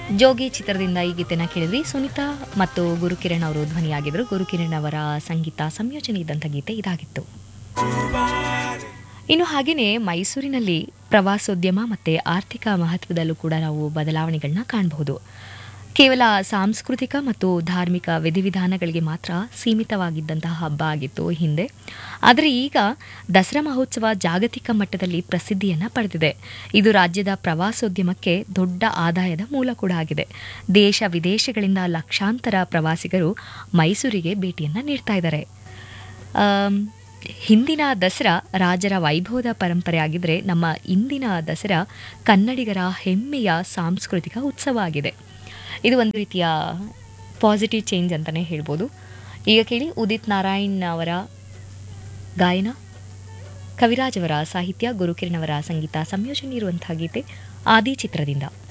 ಜೋಗಿ ಚಿತ್ರದಿಂದ ಈ ಗೀತೆನ ಕೇಳಿದ್ವಿ ಸುನೀತಾ ಮತ್ತು ಗುರುಕಿರಣ್ ಅವರು ಧ್ವನಿಯಾಗಿದ್ದರು ಗುರುಕಿರಣ್ ಅವರ ಸಂಗೀತ ಸಂಯೋಜನೆ ಇದ್ದಂಥ ಗೀತೆ ಇದಾಗಿತ್ತು ಇನ್ನು ಹಾಗೆಯೇ ಮೈಸೂರಿನಲ್ಲಿ ಪ್ರವಾಸೋದ್ಯಮ ಮತ್ತು ಆರ್ಥಿಕ ಮಹತ್ವದಲ್ಲೂ ಕೂಡ ನಾವು ಬದಲಾವಣೆಗಳನ್ನ ಕಾಣಬಹುದು ಕೇವಲ ಸಾಂಸ್ಕೃತಿಕ ಮತ್ತು ಧಾರ್ಮಿಕ ವಿಧಿವಿಧಾನಗಳಿಗೆ ಮಾತ್ರ ಸೀಮಿತವಾಗಿದ್ದಂತಹ ಹಬ್ಬ ಆಗಿತ್ತು ಹಿಂದೆ ಆದರೆ ಈಗ ದಸರಾ ಮಹೋತ್ಸವ ಜಾಗತಿಕ ಮಟ್ಟದಲ್ಲಿ ಪ್ರಸಿದ್ಧಿಯನ್ನು ಪಡೆದಿದೆ ಇದು ರಾಜ್ಯದ ಪ್ರವಾಸೋದ್ಯಮಕ್ಕೆ ದೊಡ್ಡ ಆದಾಯದ ಮೂಲ ಕೂಡ ಆಗಿದೆ ದೇಶ ವಿದೇಶಗಳಿಂದ ಲಕ್ಷಾಂತರ ಪ್ರವಾಸಿಗರು ಮೈಸೂರಿಗೆ ಭೇಟಿಯನ್ನು ನೀಡ್ತಾ ಇದ್ದಾರೆ ಆಮ್, ಹಿಂದಿನ ದಸರಾ ರಾಜರ ವೈಭವದ ಪರಂಪರೆ ಆಗಿದ್ರೆ ನಮ್ಮ ಇಂದಿನ ದಸರಾ ಕನ್ನಡಿಗರ ಹೆಮ್ಮೆಯ ಸಾಂಸ್ಕೃತಿಕ ಉತ್ಸವ ಆಗಿದೆ ಇದು ಒಂದು ರೀತಿಯ ಪಾಸಿಟಿವ್ ಚೇಂಜ್ ಅಂತಲೇ ಹೇಳ್ಬೋದು ಈಗ ಕೇಳಿ ಉದಿತ್ ನಾರಾಯಣ್ ಅವರ ಗಾಯನ ಕವಿರಾಜ್ ಅವರ ಸಾಹಿತ್ಯ ಗುರುಕಿರಣ್ ಅವರ ಸಂಗೀತ ಸಂಯೋಜನೆ ಇರುವಂತಹ ಗೀತೆ ಆದಿ ಚಿತ್ರದಿಂದ